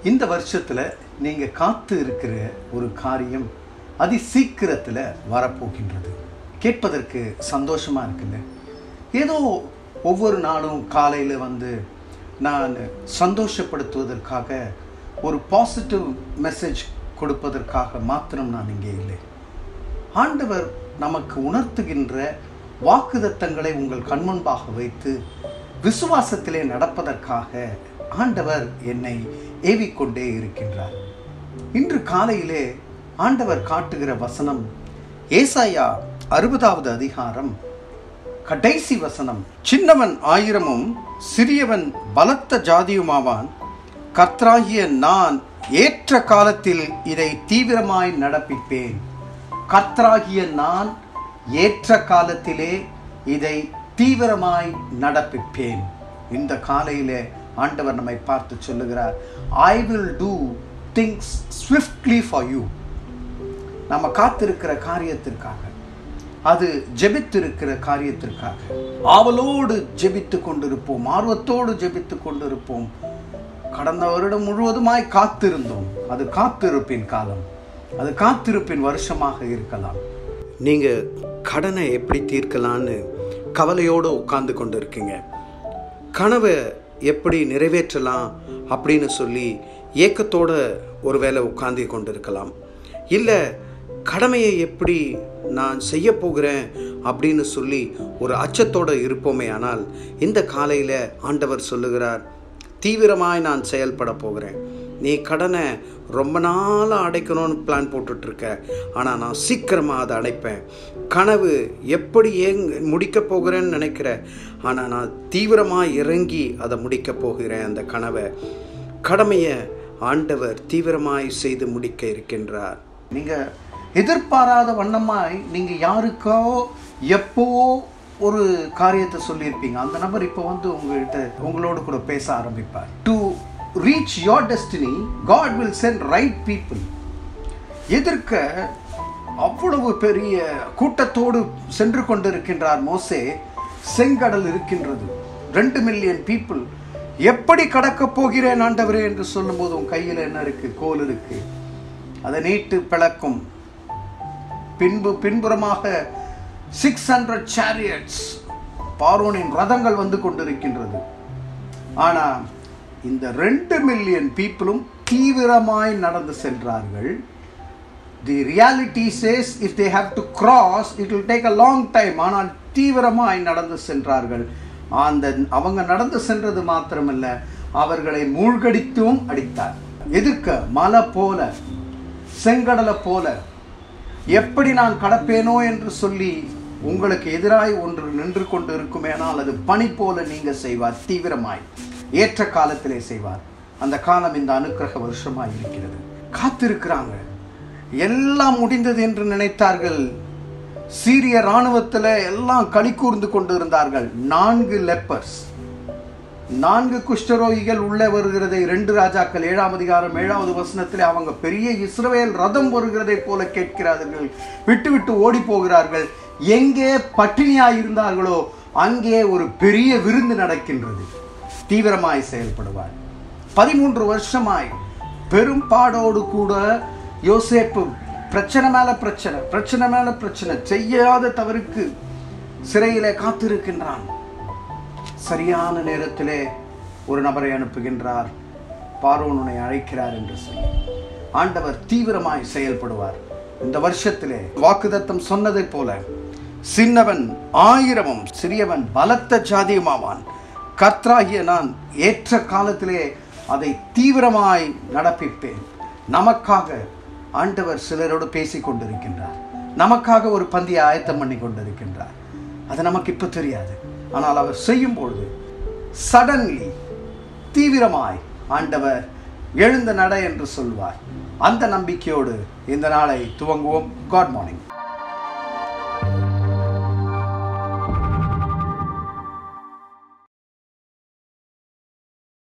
இந்த வருஷத்தில் நீங்கள் காத்து இருக்கிற ஒரு காரியம் அதி சீக்கிரத்தில் வரப்போகின்றது கேட்பதற்கு சந்தோஷமாக இருக்குல்ல ஏதோ ஒவ்வொரு நாளும் காலையில் வந்து நான் சந்தோஷப்படுத்துவதற்காக ஒரு பாசிட்டிவ் மெசேஜ் கொடுப்பதற்காக மாத்திரம் நான் இங்கே இல்லை ஆண்டவர் நமக்கு உணர்த்துகின்ற வாக்குதத்தங்களை உங்கள் கண்முன்பாக வைத்து விசுவாசத்திலே நடப்பதற்காக ஆண்டவர் என்னை ஏவிக்கொண்டே இருக்கின்றார் இன்று காலையிலே ஆண்டவர் காட்டுகிற வசனம் ஏசாயா அறுபதாவது அதிகாரம் கடைசி வசனம் சின்னவன் ஆயிரமும் சிறியவன் பலத்த ஜாதியுமாவான் கர்த்தராகிய நான் ஏற்ற காலத்தில் இதை தீவிரமாய் நடப்பிப்பேன் கர்த்தராகிய நான் ஏற்ற காலத்திலே இதை தீவிரமாய் நடப்பிப்பேன் இந்த காலையிலே ஆண்டவர் நம்மை பார்த்து சொல்லுகிறார் I will do things swiftly for you நம்ம காத்திருக்கிற காரியத்திற்காக அது ஜெபித்திருக்கிற காரியத்திற்காக ஆவலோடு ஜெபித்து கொண்டிருப்போம் ஆர்வத்தோடு ஜெபித்து கொண்டிருப்போம் கடந்த வருடம் முழுவதுமாய் காத்திருந்தோம் அது காத்திருப்பின் காலம் அது காத்திருப்பின் வருஷமாக இருக்கலாம் நீங்க கடனை எப்படி தீர்க்கலான்னு கவலையோடு உட்கார்ந்து கொண்டு இருக்கீங்க கனவை எப்படி நிறைவேற்றலாம் அப்படின்னு சொல்லி ஏக்கத்தோட ஒருவேளை உட்கார்ந்து கொண்டு இருக்கலாம் இல்லை கடமையை எப்படி நான் செய்ய போகிறேன் அப்படின்னு சொல்லி ஒரு அச்சத்தோடு இருப்போமே ஆனால் இந்த காலையில் ஆண்டவர் சொல்லுகிறார் தீவிரமாய் நான் செயல்பட போகிறேன் நீ கடனை ரொம்ப நாளாக அடைக்கணும்னு பிளான் போட்டுட்ருக்க ஆனால் நான் சீக்கிரமாக அதை அடைப்பேன் கனவு எப்படி ஏங் முடிக்க போகிறேன்னு நினைக்கிற ஆனால் நான் தீவிரமாக இறங்கி அதை முடிக்க போகிறேன் அந்த கனவை கடமையை ஆண்டவர் தீவிரமாய் செய்து முடிக்க இருக்கின்றார் நீங்கள் எதிர்பாராத வண்ணமாய் நீங்கள் யாருக்கோ எப்போவோ ஒரு காரியத்தை சொல்லியிருப்பீங்க அந்த நபர் இப்போ வந்து உங்கள்கிட்ட உங்களோடு கூட பேச ஆரம்பிப்பார் to reach your destiny God will send right people எதிர்க்க அவ்வளவு பெரிய கூட்டத்தோடு சென்று கொண்டிருக்கின்றார் மோசே செங்கடல் இருக்கின்றது ரெண்டு மில்லியன் பீப்புள் எப்படி கடக்கப் போகிறேன் ஆண்டவரே என்று சொல்லும்போது உன் கையில் என்ன இருக்கு கோல் இருக்கு அதை நீட்டு பிளக்கும் பின்பு பின்புறமாக சிக்ஸ் ஹண்ட்ரட் சேரியட்ஸ் பார்வோனின் ரதங்கள் வந்து கொண்டிருக்கின்றது ஆனா இந்த ரெண்டு மில்லியன் பீப்புளும் தீவிரமாய் நடந்து சென்றார்கள் the reality says if they have to cross it will take a long time ஆனால் தீவிரமாய் நடந்து சென்றார்கள் அந்த அவங்க நடந்து சென்றது மாத்திரமல்ல அவர்களை மூழ்கடித்தும் அடித்தார் எதிர்க்க மலை போல செங்கடலை போல எப்படி நான் கடப்பேனோ என்று சொல்லி உங்களுக்கு எதிராய் ஒன்று நின்று கொண்டு இருக்குமேனால் அது பனி போல நீங்க செய்வார் தீவிரமாய் ஏற்ற காலத்திலே செய்வார் அந்த காலம் இந்த அனுக்கிரக வருஷமாய் இருக்கிறது காத்திருக்கிறாங்க எல்லாம் முடிந்தது என்று நினைத்தார்கள் சீரிய இராணுவத்தில் எல்லாம் களி கூர்ந்து கொண்டு இருந்தார்கள் நான்கு லெப்பர்ஸ் நான்கு குஷ்டரோகிகள் உள்ளே வருகிறதை ரெண்டு ராஜாக்கள் ஏழாம் அதிகாரம் ஏழாவது வசனத்தில் அவங்க பெரிய இஸ்ரவேல் ரதம் வருகிறதை போல கேட்கிறார்கள் விட்டு விட்டு ஓடி போகிறார்கள் எங்கே பட்டினியாய் இருந்தார்களோ அங்கே ஒரு பெரிய விருந்து நடக்கின்றது தீவிரமாய் செயல்படுவார் பதிமூன்று வருஷமாய் பெரும் பாடோடு கூட யோசேப்பு பிரச்சனை மேல பிரச்சனை பிரச்சனை மேல பிரச்சனை செய்யாத தவறுக்கு சிறையிலே காத்திருக்கின்றான் சரியான நேரத்திலே ஒரு நபரை அனுப்புகின்றார் பார்வோனுனை அழைக்கிறார் என்று சொல்லி ஆண்டவர் தீவிரமாய் செயல்படுவார் இந்த வருஷத்திலே வாக்குதத்தம் சொன்னதைப் போல சின்னவன் ஆயிரமும் சிறியவன் பலத்த ஜாதியுமாவான் கர்த்தராகிய நான் ஏற்ற காலத்திலே அதை தீவிரமாய் நடப்பிப்பேன் நமக்காக ஆண்டவர் சிலரோடு பேசிக் கொண்டிருக்கின்றார் நமக்காக ஒரு பந்தியை ஆயத்தம் பண்ணி கொண்டிருக்கின்றார் அது நமக்கு இப்போ தெரியாது ஆனால் அவர் செய்யும் பொழுது சடன்லி தீவிரமாய் ஆண்டவர் எழுந்த நட என்று சொல்வார் அந்த நம்பிக்கையோடு இந்த நாளை துவங்குவோம் காட் மார்னிங்